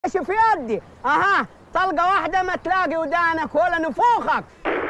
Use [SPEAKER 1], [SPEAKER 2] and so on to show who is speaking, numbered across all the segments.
[SPEAKER 1] ماشي في يدي اها طلقه واحده ما تلاقي ودانك ولا نفوخك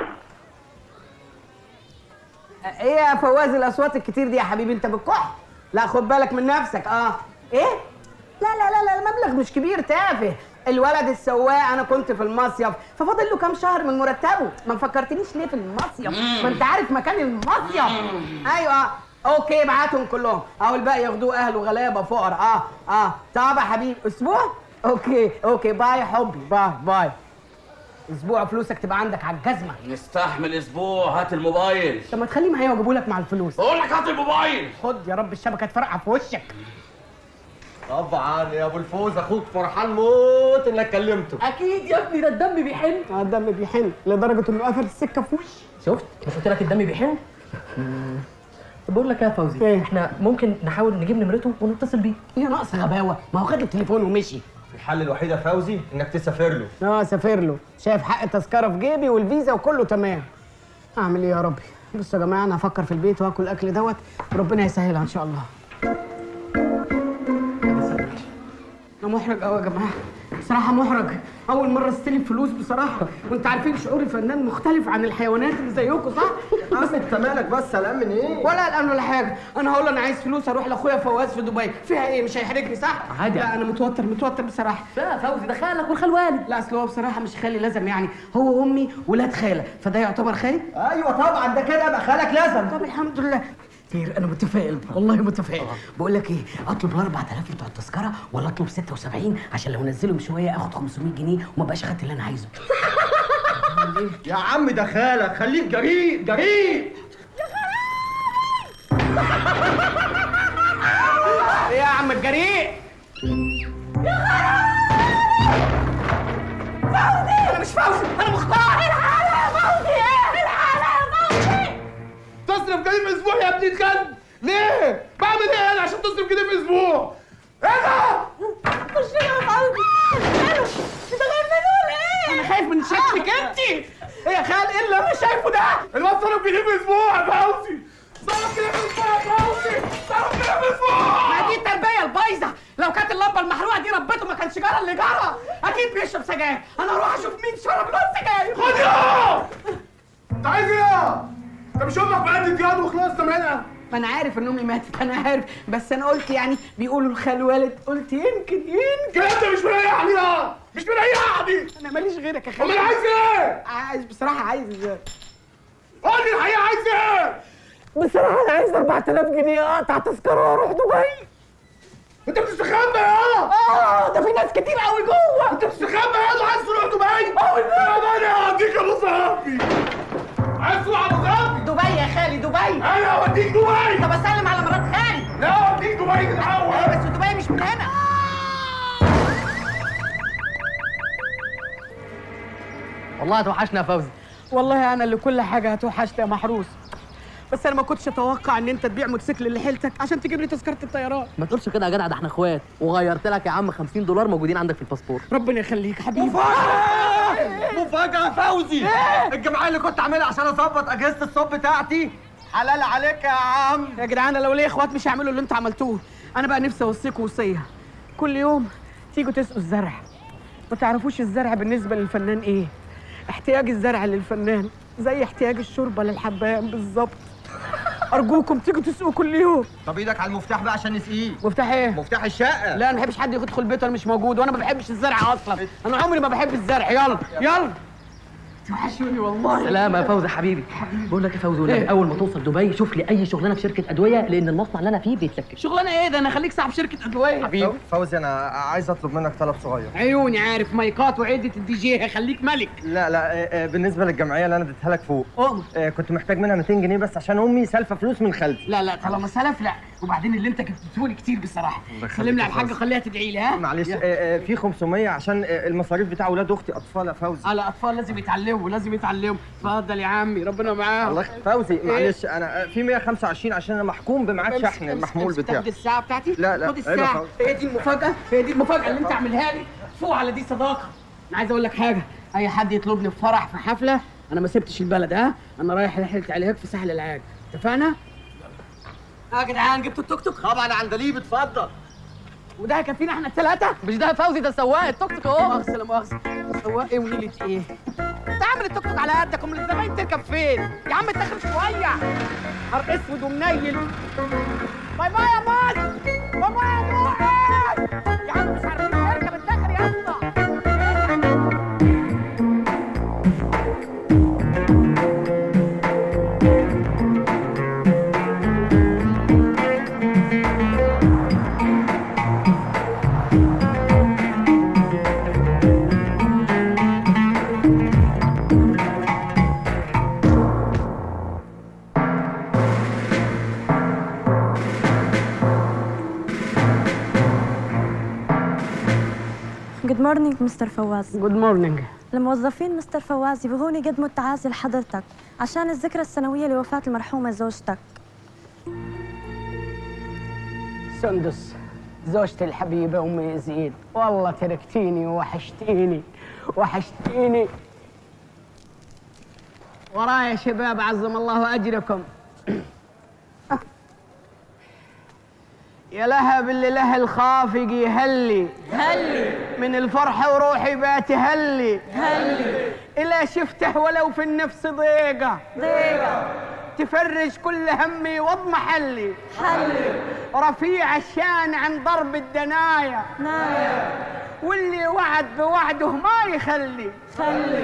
[SPEAKER 1] ايه يا فواز الاصوات الكتير دي يا حبيبي انت بتكح لا خد بالك من نفسك اه ايه لا لا لا لا المبلغ مش كبير تافه الولد السواق انا كنت في المصيف ففاضل له كام شهر من مرتبه ما فكرتنيش ليه في المصيف ما انت عارف مكان المصيف ايوه اوكي ابعتهم كلهم اهو الباقي ياخدوه اهل وغلابه فقراء اه اه طب يا حبيبي اسبوع اوكي اوكي باي يا حبي باي باي اسبوع فلوسك تبقى عندك على الجزمه
[SPEAKER 2] نستحمل اسبوع هات الموبايل
[SPEAKER 1] طب ما تخليه معايا واجيبه لك مع الفلوس
[SPEAKER 2] بقول لك هات الموبايل
[SPEAKER 1] خد يا رب الشبكه تفرقع في وشك
[SPEAKER 3] طبعا يا ابو الفوز اخوك فرحان موت انك كلمته
[SPEAKER 4] اكيد يا ابني ده الدم بيحن
[SPEAKER 1] آه، الدم بيحن لدرجه انه قفل السكه في وشي
[SPEAKER 4] شفت مش قلت لك الدم بيحن طب بقول لك إيه يا فوزي
[SPEAKER 1] إيه؟
[SPEAKER 4] احنا ممكن نحاول نجيب نمرته ونتصل بيه
[SPEAKER 1] هي ناقص غباوه ما هو خد التليفون ومشي
[SPEAKER 3] الحل الوحيد يا فوزي انك تسافر له
[SPEAKER 1] اه سافر له شايف حق التذكره في جيبي والفيزا وكله تمام اعمل ايه يا ربي بصوا يا جماعه انا هفكر في البيت واكل الاكل دوت وربنا يسهلها ان شاء الله انا محرج قوي يا جماعه بصراحة محرج أول مرة استلم فلوس بصراحة وأنت عارفين شعور الفنان مختلف عن الحيوانات اللي زيكم صح؟
[SPEAKER 3] بس انت مالك بس قلقان من ايه؟
[SPEAKER 1] ولا قلقان ولا حاجة أنا هقول له أنا عايز فلوس أروح لأخويا فواز في دبي فيها إيه مش هيحرجني صح؟
[SPEAKER 4] عادي.
[SPEAKER 1] لا أنا متوتر متوتر بصراحة
[SPEAKER 4] لا فوزي ده خالك والخال والد
[SPEAKER 1] لا اصل هو بصراحه مش خالي لازم يعني هو وامي ولاد خاله فده يعتبر خالي
[SPEAKER 3] ايوه طبعا ده كده يبقى خالك لازم
[SPEAKER 1] طب الحمد لله خير انا متفائل والله متفائل بقول لك ايه اطلب ال 4000 بتوع التذكره ولا اطلب 76 عشان لو نزلهم شويه اخد 500 جنيه وما بقاش خدت اللي انا عايزه
[SPEAKER 3] يا عم ده خالك خليك جريء جريء
[SPEAKER 1] ايه يا عم الجريء انا مش فوزي انا مختار الحالة يا فوزي ايه الحالة يا فوزي
[SPEAKER 5] تصرف جنيه في اسبوع يا ابني الكلب ليه؟ بعمل ايه انا عشان تصرف جنيه في اسبوع؟ ايه ده؟
[SPEAKER 1] مش يا فوزي انت غير ولا ايه انا خايف من شكلك انت ايه يا خال ايه اللي انا شايفه ده
[SPEAKER 5] الواد صرف جنيه في اسبوع يا فوزي صرف جنيه في اسبوع يا فوزي صرف جنيه في اسبوع
[SPEAKER 1] ما دي التربية البايظة لو كانت اللمبة المحروقة دي ربته ما كانش جرى اللي جرى أكيد بيشرب سجاير أنا هروح أشوف مين شرب له السجاير
[SPEAKER 5] خد يا انت عايز ايه؟ انت مش امك بقت دياد وخلصت منها
[SPEAKER 1] ما أنا عارف إن أمي ماتت أنا عارف بس أنا قلت يعني بيقولوا الخال والد قلت يمكن يمكن
[SPEAKER 5] كده انت مش مريحني يا مش مريحني
[SPEAKER 1] أنا ماليش غيرك يا
[SPEAKER 5] امال
[SPEAKER 1] خالد
[SPEAKER 5] عايز ايه؟
[SPEAKER 1] عايز بصراحة عايز
[SPEAKER 5] قول لي الحقيقه عايز ايه؟
[SPEAKER 1] بصراحة أنا عايز 4000 جنيه أقطع تذكرة وأروح دبي
[SPEAKER 5] انت بتستخبى يا
[SPEAKER 1] آه ده في ناس كتير قوي جوه
[SPEAKER 5] انت بتستخبى يا عايز تروح دبي؟ اه لا انا هديك ابو صاحبي عايز تروح ابو صاحبي؟
[SPEAKER 1] دبي يا خالي دبي
[SPEAKER 5] انا هوديك دبي
[SPEAKER 1] طب أسلم على مرات خالي
[SPEAKER 5] لا هوديك دبي
[SPEAKER 1] أيوة
[SPEAKER 5] تتعود
[SPEAKER 1] بس دبي مش من هنا
[SPEAKER 4] والله هتوحشنا يا فوزي
[SPEAKER 1] والله انا اللي كل حاجه هتوحشت يا محروس بس انا ما كنتش اتوقع ان انت تبيع موتوسيكل لحيلتك عشان تجيب لي تذكره الطيران
[SPEAKER 4] ما تقولش كده يا جدع ده احنا اخوات وغيرت لك يا عم 50 دولار موجودين عندك في الباسبور
[SPEAKER 1] ربنا يخليك حبيبي
[SPEAKER 3] مفاجأة يا فوزي الجمعية اللي كنت عاملها عشان اظبط اجهزة الصوت بتاعتي حلال عليك يا عم
[SPEAKER 1] يا جدعان أنا لو ليا اخوات مش هيعملوا اللي انتوا عملتوه انا بقى نفسي اوصيكم وصيه كل يوم تيجوا تسقوا الزرع ما تعرفوش الزرع بالنسبه للفنان ايه احتياج الزرع للفنان زي احتياج الشوربه للحبان بالظبط ارجوكم تيجوا تسقوا كل يوم
[SPEAKER 3] طب ايدك على المفتاح بقى عشان نسقيه
[SPEAKER 1] مفتاح ايه
[SPEAKER 3] مفتاح الشقة
[SPEAKER 1] لا انا ما بحبش حد يدخل بيته انا مش موجود وانا ما بحبش الزرع اصلا انا عمري ما بحب الزرع يلا يلا توحشوني والله
[SPEAKER 4] سلام يا فوزي حبيبي بقول لك يا فوزي والنبي
[SPEAKER 1] إيه؟
[SPEAKER 4] اول ما توصل دبي شوف لي اي شغلانه في شركه ادويه لان المصنع اللي انا فيه بيتلكك
[SPEAKER 1] شغلانه ايه ده انا خليك صاحب شركه ادويه
[SPEAKER 3] فو- فوزي انا عايز اطلب منك طلب صغير
[SPEAKER 1] عيوني عارف مايكات وعده الدي جي هخليك ملك
[SPEAKER 3] لا لا آه، آه، بالنسبة للجمعية اللي انا اديتها لك فوق
[SPEAKER 1] أؤمر.
[SPEAKER 3] آه، كنت محتاج منها 200 جنيه بس عشان امي سالفة فلوس من خالتي
[SPEAKER 1] لا لا طالما سلف لا وبعدين اللي انت جبته لي كتير بصراحه
[SPEAKER 3] يخليك
[SPEAKER 1] سلمني
[SPEAKER 3] يا
[SPEAKER 1] على الحاجه
[SPEAKER 3] فوزي.
[SPEAKER 1] خليها تدعي لي ها
[SPEAKER 3] معلش آه، آه، في 500 عشان آه، المصاريف بتاع اولاد اختي اطفال يا فوزي
[SPEAKER 1] على اطفال لازم يتعلموا لازم يتعلموا اتفضل يا عمي ربنا معاهم
[SPEAKER 3] الله يخ- فوزي معلش انا آه، في 125 عشان انا محكوم بميعاد
[SPEAKER 1] امسك-
[SPEAKER 3] شحن
[SPEAKER 1] امسك-
[SPEAKER 3] المحمول
[SPEAKER 1] امسك
[SPEAKER 3] بتاعي
[SPEAKER 1] تاخد الساعه بتاعتي
[SPEAKER 3] لا، لا،
[SPEAKER 1] خد
[SPEAKER 3] عيب يا
[SPEAKER 1] الساعه
[SPEAKER 3] فوزي.
[SPEAKER 1] هي دي المفاجاه هي دي المفاجاه اللي انت عاملها لي فوق على دي صداقه انا عايز اقول لك حاجه اي حد يطلبني في فرح في حفله انا ما سبتش البلد ها انا رايح رحله علاج في ساحل العاج اتفقنا اه يا جدعان جبتوا التوك توك
[SPEAKER 3] طبعا عندليب اتفضل
[SPEAKER 1] وده هيكفينا احنا الثلاثه
[SPEAKER 4] مش ده فوزي ده سواق التوك توك اهو
[SPEAKER 1] مؤاخذه لا مؤاخذه سواق ايه ونيله ايه انت عامل التوك توك على قدك امال الزباين تركب فين يا عم اتاخر شويه نهار اسود ومنيل باي باي يا مصر باي باي يا مؤمن يا عم مش عارفين نركب اتاخر يا اسطى
[SPEAKER 6] جود مورنينج مستر فواز
[SPEAKER 1] جود مورنينج
[SPEAKER 6] الموظفين مستر فواز يبغون يقدموا التعازي لحضرتك عشان الذكرى السنوية لوفاة المرحومة زوجتك
[SPEAKER 1] سندس زوجتي الحبيبة أم يزيد والله تركتيني ووحشتيني وحشتيني ورايا يا شباب عظم الله أجركم يا لها باللي له الخافق يهلي هلي من الفرحة وروحي بات هلي هلي إلا شفته ولو في النفس ضيقة ضيقة تفرج كل همي واضمحلي
[SPEAKER 6] حلي
[SPEAKER 1] رفيع الشان عن ضرب الدنايا
[SPEAKER 6] نايا
[SPEAKER 1] واللي وعد بوعده ما يخلي
[SPEAKER 6] خلي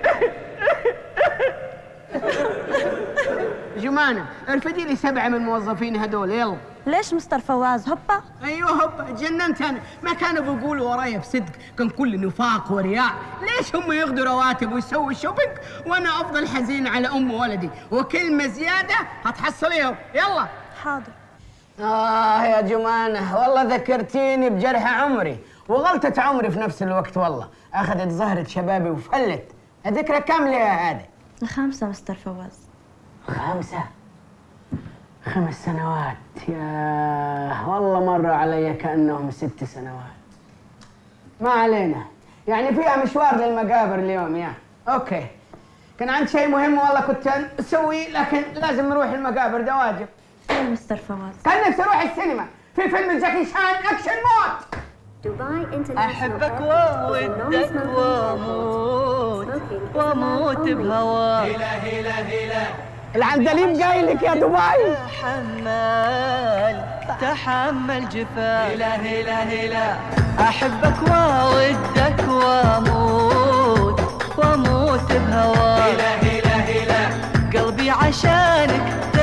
[SPEAKER 1] جمانة ارفدي لي سبعة من الموظفين هدول يلا
[SPEAKER 6] ليش مستر فواز هبا
[SPEAKER 1] ايوه هوبا تجننت انا ما كانوا بيقولوا ورايا بصدق كان كل نفاق ورياء ليش هم ياخذوا رواتب ويسووا شوبينج وانا افضل حزين على ام ولدي وكلمه زياده هتحصليهم يلا
[SPEAKER 6] حاضر
[SPEAKER 1] آه يا جمانة والله ذكرتيني بجرح عمري وغلطة عمري في نفس الوقت والله أخذت زهرة شبابي وفلت الذكرى كاملة يا هذا
[SPEAKER 6] الخامسة مستر فواز
[SPEAKER 1] خمسة خمس سنوات يا والله مروا علي كأنهم ست سنوات ما علينا يعني فيها مشوار للمقابر اليوم يا أوكي كان عندي شيء مهم والله كنت أسويه لكن لازم نروح المقابر ده واجب
[SPEAKER 6] فين مستر فواز
[SPEAKER 1] كان نفسي اروح السينما في فيلم جاكي شان اكشن موت
[SPEAKER 7] أحبك وودك وأموت وأموت بهواك
[SPEAKER 1] العندليب جاي لك يا دبي
[SPEAKER 7] تحمل تحمل جفاك هلا هلا هلا أحبك وودك وأموت وأموت بهواك هلا هلا هلا قلبي عشانك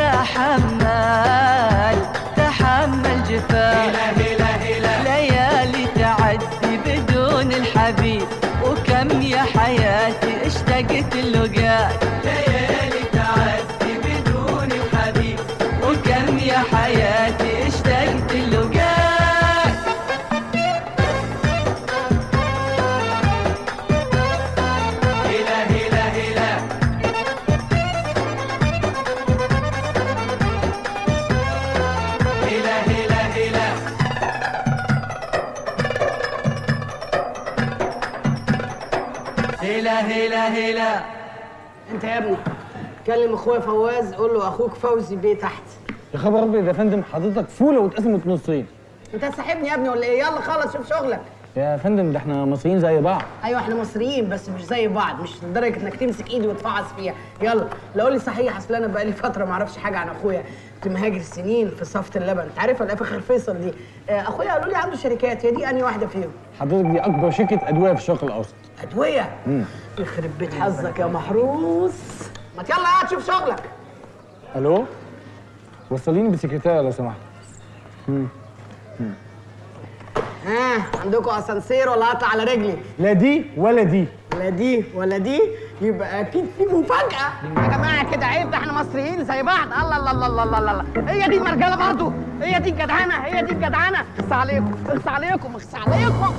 [SPEAKER 7] تحمل تحمل جفاك هلا هلا هلا ليالي تعدي بدون الحبيب وكم يا حياتي اشتقت اللقاك ليالي تعدي بدون الحبيب وكم يا حياتي اشتقت اللقاك هلا هلا هلا هلا هلا هلا هلا هلا هلا
[SPEAKER 1] انت يا ابني كلم اخويا فواز قول له اخوك فوزي بيه تحت
[SPEAKER 3] يا خبر ابيض يا فندم حضرتك فوله واتقسمت نصين
[SPEAKER 1] انت صاحبني يا ابني ولا ايه يلا خلص شوف شغلك
[SPEAKER 3] يا فندم ده احنا مصريين زي بعض
[SPEAKER 1] ايوه احنا مصريين بس مش زي بعض مش لدرجه انك تمسك ايدي وتفعص فيها يلا لو لي صحيح اصل انا بقالي فتره ما اعرفش حاجه عن اخويا كنت مهاجر سنين في صفه اللبن انت عارفها اللي في اخر فيصل دي آه، اخويا قالوا لي عنده شركات هي دي انهي واحده فيهم
[SPEAKER 3] حضرتك دي اكبر شركه ادويه في الشرق الاوسط
[SPEAKER 1] ادويه يخرب بيت حظك يا محروس ما يلا قاعد شوف شغلك
[SPEAKER 3] الو وصليني بسكرتيره لو سمحت
[SPEAKER 1] ها عندكم اسانسير ولا اطلع على رجلي
[SPEAKER 3] لا دي ولا دي
[SPEAKER 1] لا دي ولا دي يبقى اكيد في مفاجاه يا جماعه كده عيب ده احنا مصريين زي بعض الله الله الله الله الله, الله. هي دي المرجله برضو هي دي الجدعانه هي دي الجدعانه اخس عليكم اخس عليكم اخس عليكم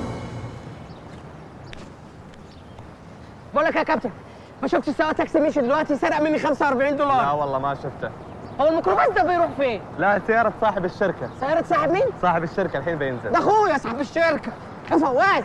[SPEAKER 1] بقول لك يا كابتن ما شفتش سواق تاكسي مشي دلوقتي سرق مني 45 دولار
[SPEAKER 8] لا والله ما شفته
[SPEAKER 1] هو الميكروباص ده بيروح فين؟
[SPEAKER 8] لا سيارة صاحب الشركة
[SPEAKER 1] سيارة صاحب مين؟
[SPEAKER 8] صاحب الشركة الحين بينزل
[SPEAKER 1] ده اخويا صاحب الشركه يا فواز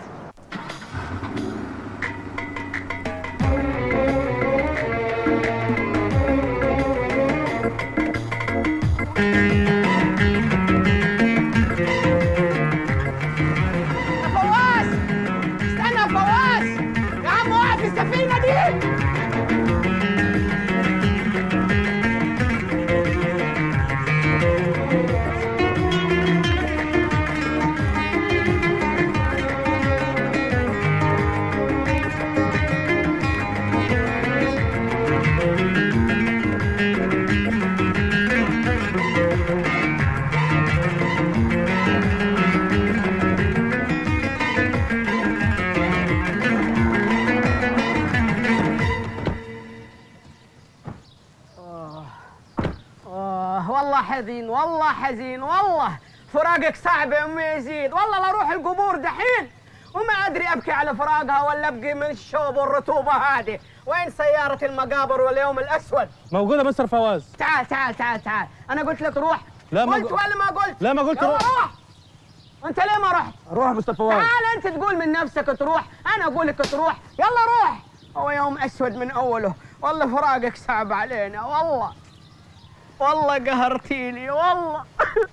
[SPEAKER 1] حزين والله حزين والله فراقك صعب يا ام يزيد والله لا اروح القبور دحين وما ادري ابكي على فراقها ولا ابكي من الشوب والرطوبه هذه وين سياره المقابر واليوم الاسود
[SPEAKER 8] موجوده مستر فواز
[SPEAKER 1] تعال تعال تعال تعال انا قلت لك روح
[SPEAKER 8] لا، ما
[SPEAKER 1] قلت
[SPEAKER 8] قل-
[SPEAKER 1] ولا ما قلت
[SPEAKER 8] لا، ما قلت
[SPEAKER 1] يلا
[SPEAKER 8] روح.
[SPEAKER 1] روح انت ليه ما رحت
[SPEAKER 8] روح مستر فواز
[SPEAKER 1] تعال انت تقول من نفسك تروح انا اقول لك تروح يلا روح هو يوم اسود من اوله والله فراقك صعب علينا والله والله قهرتيني والله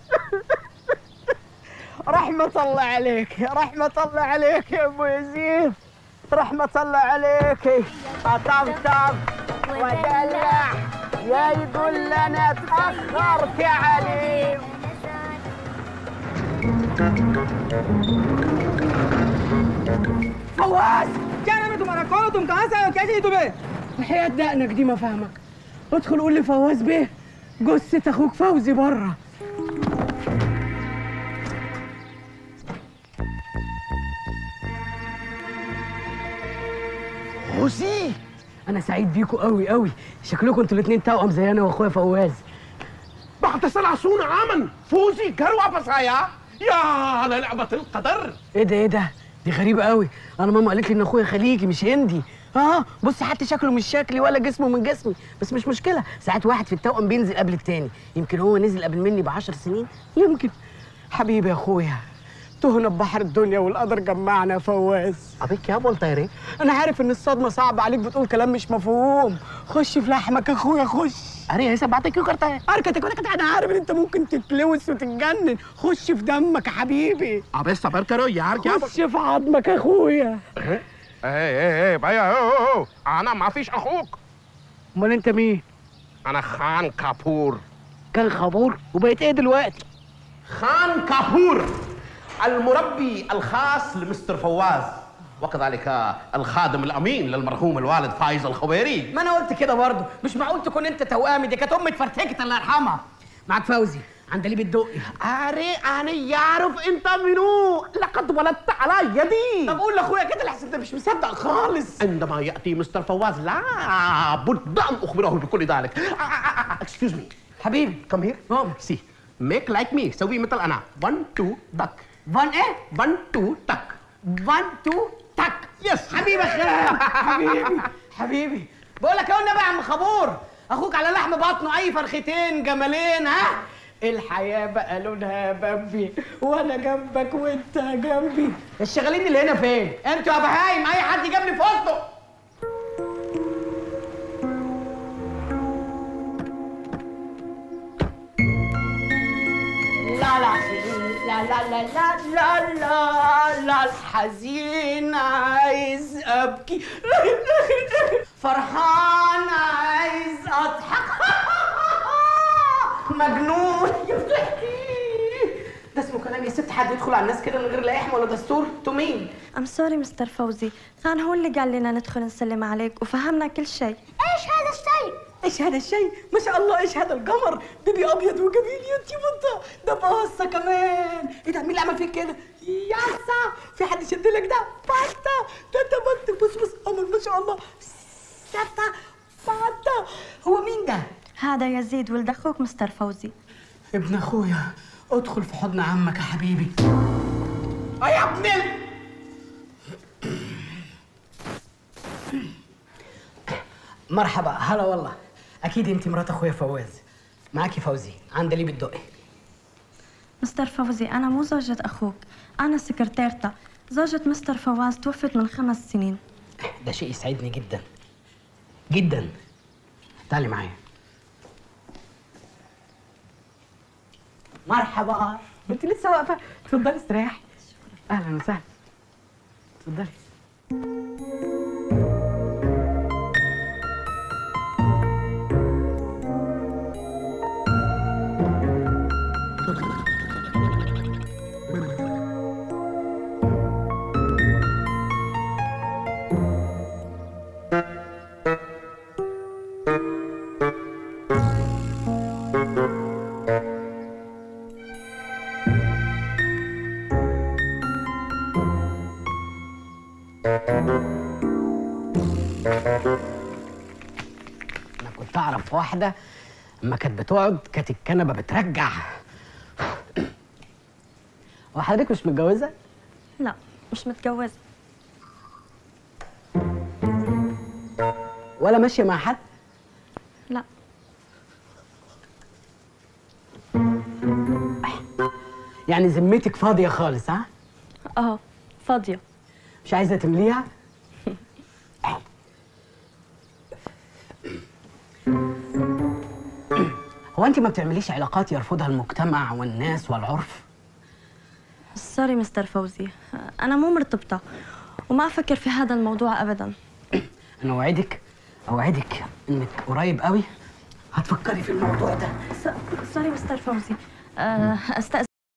[SPEAKER 1] رحمة الله عليك رحمة الله عليك يا ابو يزيد رحمة الله عليك طبطب ودلع يا يقول لنا تأخرت يا عليم فواز
[SPEAKER 3] क्या तुम्हारा कौन हो तुम कहाँ से आए हो क्या चाहिए तुम्हें
[SPEAKER 1] وحياة دقنك دي ما فاهمك ادخل قول لي فواز بيه جثة اخوك فوزي بره فوزي انا سعيد بيكوا قوي قوي شكلكم انتوا الاتنين توأم زي انا واخويا فواز
[SPEAKER 5] بعد سلعسون عاما فوزي كروع بصايا يا على لعبة القدر
[SPEAKER 1] ايه ده ايه ده دي غريبة قوي انا ماما قالت لي ان اخويا خليجي مش هندي اه بص حتى شكله مش شكلي ولا جسمه من جسمي بس مش مشكلة ساعات واحد في التوأم بينزل قبل التاني يمكن هو نزل قبل مني بعشر سنين يمكن حبيبي يا اخويا تهنا ببحر الدنيا والقدر جمعنا يا فواز
[SPEAKER 4] ابيك يا بولتيري
[SPEAKER 1] انا عارف ان الصدمة صعبة عليك بتقول كلام مش مفهوم خش في لحمك يا اخويا خش
[SPEAKER 4] اري هسه بعطيك كرتة
[SPEAKER 1] اركتك ولكن انا عارف ان انت ممكن تتلوث وتتجنن خش في دمك يا حبيبي
[SPEAKER 5] أبي صبر كرو يار क्या
[SPEAKER 1] خش في عظمك يا اخويا
[SPEAKER 5] ايه ايه ايه भैया ओ, ओ, ओ, انا ما فيش اخوك
[SPEAKER 1] امال انت مين
[SPEAKER 5] انا خان كابور
[SPEAKER 1] كان خبور وبقيت ايه دلوقتي
[SPEAKER 9] خان كابور المربي الخاص لمستر فواز وكذلك الخادم الامين للمرحوم الوالد فايز الخبيري
[SPEAKER 1] ما انا قلت كده برضه مش معقول تكون انت توامي دي كانت امي اتفرتكت الله يرحمها معاك فوزي عندليب الدقي
[SPEAKER 9] اري انا يعرف انت منو لقد ولدت على يدي
[SPEAKER 1] طب قول لاخويا كده لحسن انت مش مصدق خالص
[SPEAKER 9] عندما ياتي مستر فواز لا بد ان اخبره بكل ذلك اكسكيوز مي
[SPEAKER 1] حبيبي
[SPEAKER 9] كم هير
[SPEAKER 1] ماما
[SPEAKER 9] سي ميك لايك مي سوي مثل انا 1 2 تك
[SPEAKER 1] فان ايه
[SPEAKER 9] 1 2 تك
[SPEAKER 1] فان تو تك
[SPEAKER 9] يس
[SPEAKER 1] حبيبي خير حبيبي حبيبي بقول لك ايه والنبي يا عم خبور اخوك على لحم بطنه اي فرختين جمالين ها الحياة بقى لونها بامبي وانا جنبك وانت جنبي الشغالين اللي هنا فين؟ انتوا يا بهايم اي حد يجيبني في وسطه لا لا لا لا لا لا لا لا لا الحزين عايز ابكي فرحان عايز اضحك مجنون يا فتحتي ده اسمه كلام يا ست حد يدخل على الناس كده من غير لا يحمى ولا دستور انتوا مين؟
[SPEAKER 6] ام سوري مستر فوزي خان هو اللي قال لنا ندخل نسلم عليك وفهمنا كل شيء
[SPEAKER 1] ايش هذا الشيء؟ ايش هذا الشيء؟ ما شاء الله ايش هذا القمر؟ بيبي ابيض وجميل يا انتي بطه ده باصه كمان ايه ده مين اللي عمل فيك كده؟ ياسا في حد شد لك ده؟ باتا ده انت بنت بص بص قمر ما شاء الله ستا باتا هو مين ده؟
[SPEAKER 6] هذا يزيد ولد اخوك مستر فوزي
[SPEAKER 1] ابن اخويا ادخل في حضن عمك يا حبيبي اه يا ابن ال... مرحبا هلا والله اكيد انت مرات اخويا فواز معاكي فوزي عندليب الدقي
[SPEAKER 6] مستر فوزي انا مو زوجة اخوك انا سكرتيرته زوجة مستر فواز توفت من خمس سنين
[SPEAKER 1] ده شيء يسعدني جدا جدا تعالي معايا مرحبا انت لسه واقفه اتفضلي استريحي اهلا وسهلا اتفضلي انا كنت اعرف واحده اما كانت بتقعد كانت الكنبه بترجع وحضرتك مش متجوزه
[SPEAKER 6] لا مش متجوزة
[SPEAKER 1] ولا ماشيه مع حد
[SPEAKER 6] لا
[SPEAKER 1] يعني ذمتك فاضيه خالص ها
[SPEAKER 6] اه فاضية
[SPEAKER 1] مش عايزه تمليها هو انت ما بتعمليش علاقات يرفضها المجتمع والناس والعرف
[SPEAKER 6] سوري مستر فوزي أنا مو مرتبطة وما أفكر في هذا الموضوع أبدا
[SPEAKER 1] انا اوعدك اوعدك انك قريب قوي هتفكري في الموضوع ده
[SPEAKER 6] س- سوري مستر فوزي أه، أستأذن